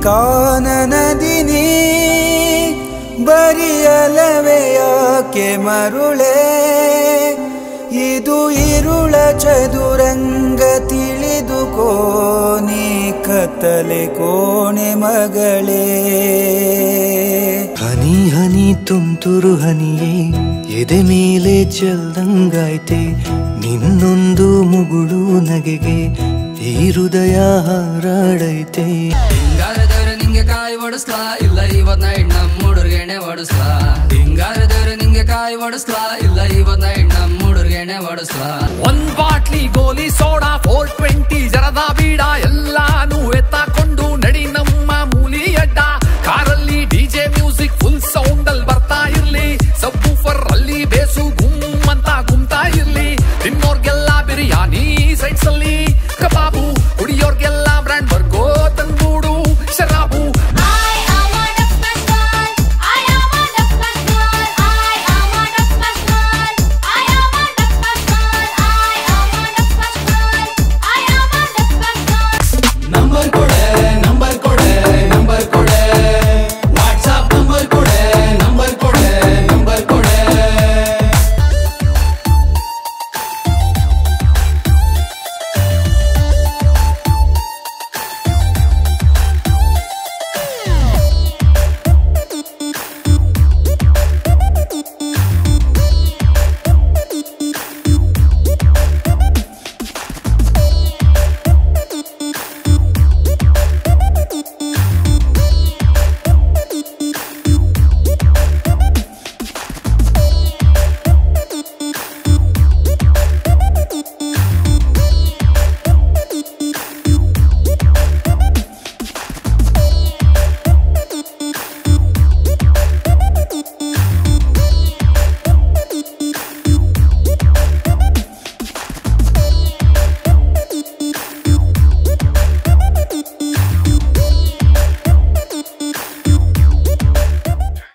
ಕಾನನದಿನಿ ಬರಿಯಲವೇ ಯಾಕೆ ಮರುಳೆ ಇದು ಇರುಳ ಚದುರಂಗ ತಿಳಿದುಕೋ ನೀ ಕತ್ತಲೆ ಕೋಣೆ ಮಗಳೇ ಹನಿ ಹನಿ ತುಂತುರು ಹನಿಯೇ ಎದೆ ಮೇಲೆ ಚೆಲ್ದಂಗಾಯ್ತೆ ನಿನ್ನೊಂದು ಮುಗುಳು ನಗೆಗೆ ಈ ಹೃದಯ ಹಾರಾಡೈತೆ ಹಿಂಗಾರದವ್ರು ನಿಂಗೆ ಕಾಯಿ ಓಡಿಸ್ಲಾ ಇಲ್ಲ ಇವತ್ ನೈಟ್ ನಮ್ ಹುಡುರ್ಗೆಣೆ ಓಡಿಸ್ಲಾ ಹಿಂಗಾರದವ್ರು ನಿಂಗೆ ಕಾಯಿ ಓಡಿಸ್ಲಾ ಇಲ್ಲ ಇವತ್ ನೈಟ್ ನಮ್ ಹುಡುರ್ಗೆಣೆ ಓಡಿಸ್ಲಾ ಒಂದ್ ಬಾಟ್ಲಿ ಗೋಲಿ ಸೋಡಾ ಫೋರ್ ಟ್ವೆಂಟಿ ಜರದ ಬೀಡ ಎಲ್ಲಾನು ಎತ್ತಾಕೊಂಡು ನಡಿ ನಮ್ಮ ಮೂಲಿ ಅಡ್ಡ ಕಾರಲ್ಲಿ ಡಿಜೆ ಮ್ಯೂಸಿಕ್ ಫುಲ್ ಸೌಂಡ್ ಅಲ್ಲಿ